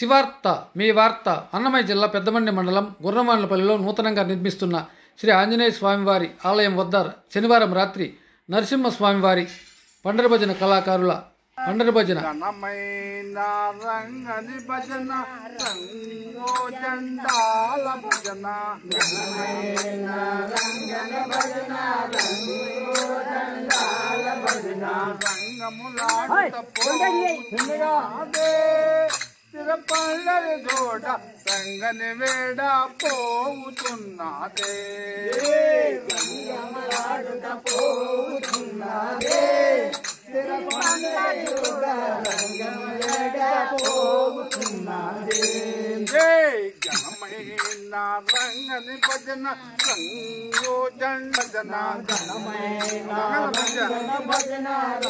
శివార్త మీ వార్త అన్నమయ్య జిల్లా పెద్దమండి మండలం గుర్రవాన్లపల్లిలో నూతనంగా నిర్మిస్తున్న శ్రీ ఆంజనేయ స్వామివారి ఆలయం వద్ద శనివారం రాత్రి నరసింహస్వామివారి పండరి భజన కళాకారుల పండరి భజన ఘనమైన రంగని భజన రంగో జెండాల భజన ఘనమైన రంగని భజన రంగో జెండాల భజన రంగములాడుత పోతున్నదే తిరుపల్లరి జోడ రంగని వేడ పోవుతున్నదే రంగములాడుత పోతున్నదే ఘనమైన రంగని భజన రంగో జన ఘనమైన భజన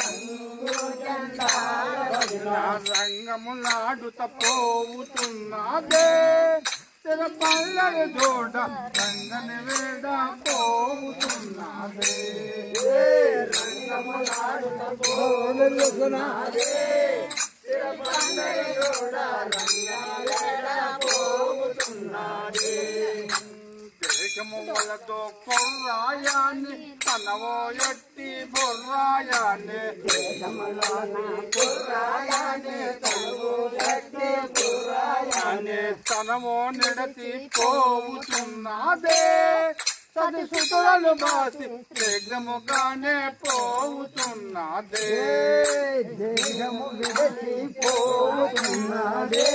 రంగములాడుత పోవుతున్నదే తెర పల్లె జోడ రంగని వేడ పోవుతున్నదే రంగములాడుత పోవుతున్నదే దేశములతో కొర్రాయాన్ని తనవో ఎట్టి బొర్రాయాన్ని తనమో నిడతి పోవుతున్నదే సది సుతులను బాసి వేగముగానే పోవుతున్నదే దేహము విడచి పోవుతున్నదే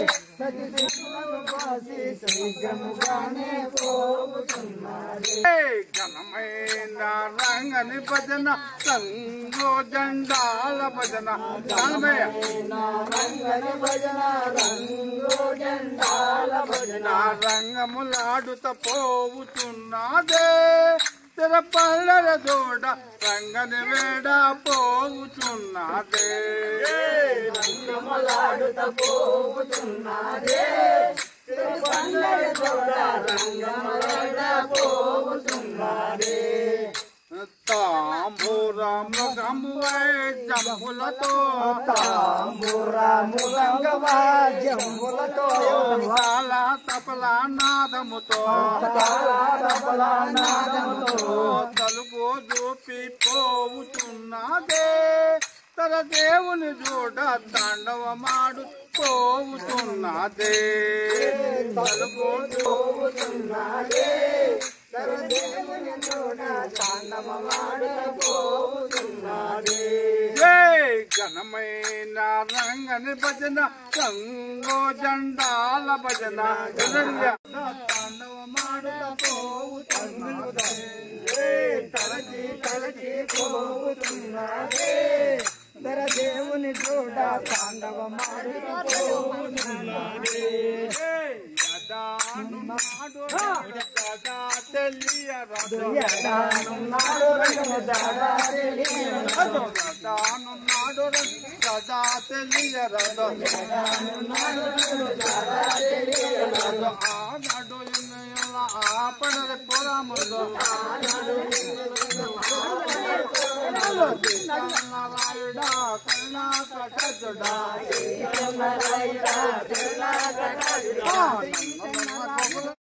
ఘనమైన రంగని భజన సంగో జెండాల భజన ఘనమైన రంగని భజన రంగో జెండాల భజన రంగములాడుత పోవుతున్నదే తెర పల్లెల జోడ రంగని వేడ పోవుతున్నదే రంగములాడుత పోవుతున్నదే తాంబూరము గంబువై జంబులతో జంబులతో తాళ తపల నాదముతో తలుపు చూపి పోవుతున్నదే తన దేవుని చూడ తాండవమాడు పోవుతున్నదే తలుపు పోవుతున్నదే జై ఘనమైన రంగని భజన రంగో జెండాల భజన తాండవ మాడుత పోవుతున్నదే తలచి తలచి పోవుతున్నదే తర దేవుని చూడ తాండవ మాడు యదాను నాడు యదా తెలియరదు నాడు రంగము దాడా తెలియదు. యదాను నాడు సదా తెలియరదు ఆనాడు ఇన్నయల ఆపడల పొరముదు నారాయణ కరుణాకటజుడా